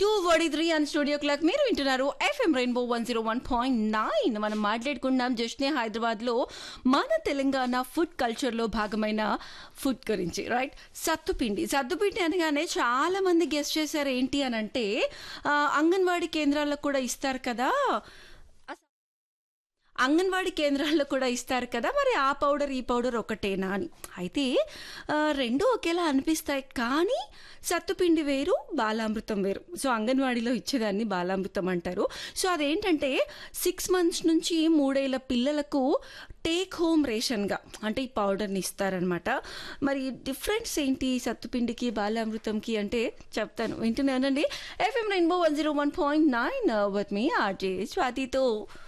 two forty three and studio clock మీరు వింటున్నారు FM Rainbow one zero one point nine మనం మాట్లాడుకున్నాం జస్ట్నే హైదరాబాద్లో మన తెలంగాణ ఫుడ్ కల్చర్లో భాగమైన ఫుడ్ గురించి రైట్ సత్తుపిండి సత్తుపిండి అనగానే చాలా మంది గెస్ట్ చేశారు ఏంటి అని అంటే ఆ, అంగన్వాడీ కేంద్రాల్లో కూడా ఇస్తారు కదా అంగన్వాడీ కేంద్రాల్లో కూడా ఇస్తారు కదా మరి ఆ పౌడర్ ఈ పౌడర్ ఒకటేనా అని అయితే ఆ, రెండు ఒకేలా అనిపిస్తాయి కానీ సత్తుపిండి వేరు బాలామృతం వేరు సో అంగన్వాడీలో ఇచ్చేదాన్ని బాలామృతం అంటారు సో అదేంటంటే సిక్స్ మంత్స్ నుంచి మూడేళ్ల పిల్లలకు టేక్ హోమ్ రేషన్గా అంటే ఈ పౌడర్ని ఇస్తారనమాట మరి డిఫరెన్స్ ఏంటి సత్తుపిండికి బాలామృతంకి అంటే చెప్తాను వింటున్నానండి FM Rainbow one zero one point nine with మీ ఆర్జే స్వాతితో